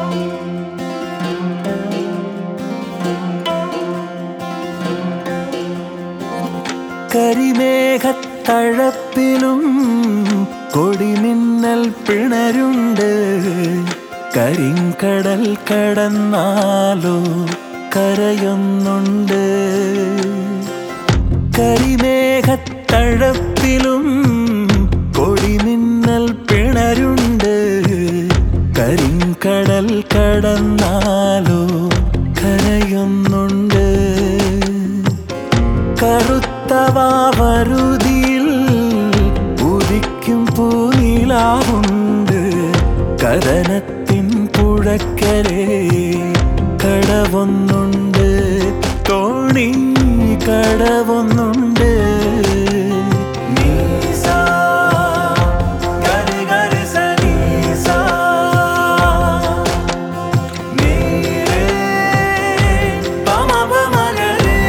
കരിമേഘത്തഴപ്പിലും കൊടിമിന്നൽ പിണരുണ്ട് കരിങ്കടൽ കടന്നാലോ കരയൊന്നുണ്ട് കരിമേഘത്തഴപ്പിലും കൊടിമിന്നൽ പിണരുണ്ട് കരിങ്കടൽ കടന്നാലോ കരയൊന്നുണ്ട് കറുത്തവാവരുതിയിൽ ഉദിക്കും പൂനിലാവുണ്ട് കഥനത്തിൻ പുഴക്കരെ കടവൊന്നുണ്ട് തോണി കടവൊന്നുണ്ട് നീസാ, ഗരി ഗരി സനീസാ. നീരേ, പമ പമ ഗരേ.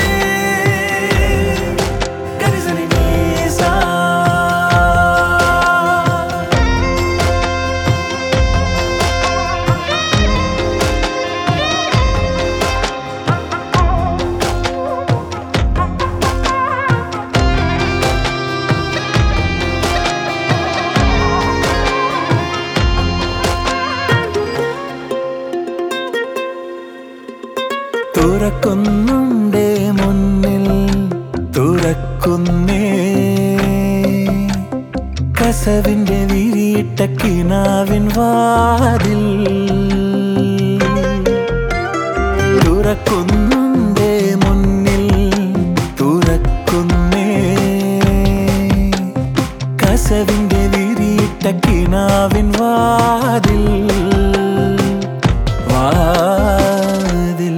ഗരി സനി നീസാ. തുറക്കുന്നുണ്ടേ മുന്നിൽ തുറക്കുന്നേ കസവിന്റെ വിരിയിട്ട കിനാവിൻ വാതിൽ തുറക്കുന്നുണ്ടേ മുന്നിൽ തുറക്കുന്നേ കസവിന്റെ വിരിയിട്ട കിനാവിൻ വാതിൽ വാതിൽ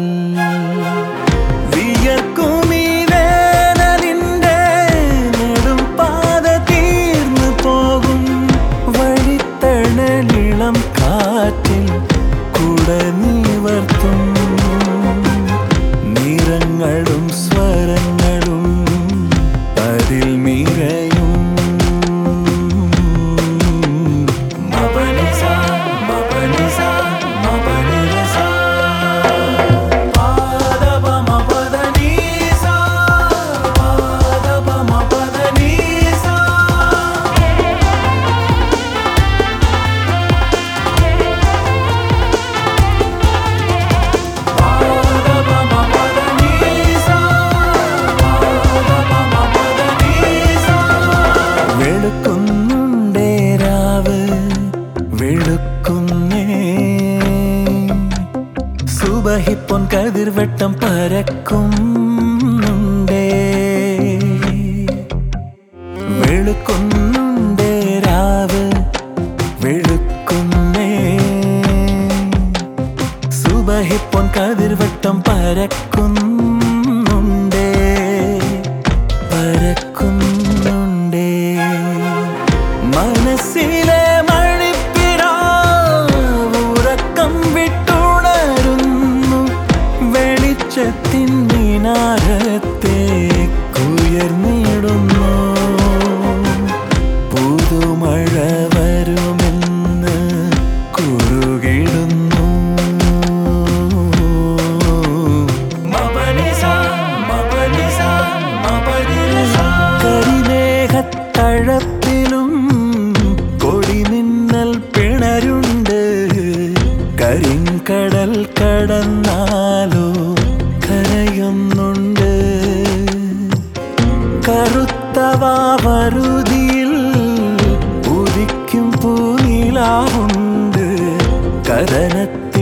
വിയർക്കുമീ വേനലിന്റെ നെടും പാത തീർന്നു പോകും വഴിത്തണലിളം കാറ്റിൽ കുട നിവർത്തും നിറങ്ങളും സ്വരങ്ങളും അതിൽ മിറയും മപനിസ, മപനിസ, മപനിരസ. പാദപമപദനീസ, പാദപമപദനീസ. പാദപമപദനീസ, പാദപമപദനീസ. വെളുക്കുന്നുണ്ടേ രാവ് വെളുക്കുന്നേ സുബഹിപ്പൊൻ കതിർവട്ടം പരക്കുന്നുണ്ടേ വെളുക്കുന്നുണ്ടേ രാവ് വെളുക്കുന്നേ സുബഹിപ്പൊൻ കതിർവട്ടം പരക്കുന്നുണ്ടേ പരക്കുന്നുണ്ടേ മനസ്സിലെ മണിപ്പിരാവുറക്കം വിട്ടുണരുന്നു വെളിച്ചത്തിൻ മിനാരത്തെ കുയർന്നിടുന്നു പുതുമഴ വരുമെന്ന് കുറുകിടുന്നു മപനിസ, മപനിസ, മപനിരസ. കരിമേഘത്തഴപ്പിലും കൊടിമിന്നൽ പിണരുണ്ട് കരിങ്കടൽ കടന്നാലോ കരയൊന്നുണ്ട് കറുത്തവാവരുതിയിൽ ഉദിക്കും പൂനിലാവുണ്ട് കഥനത്തിൽ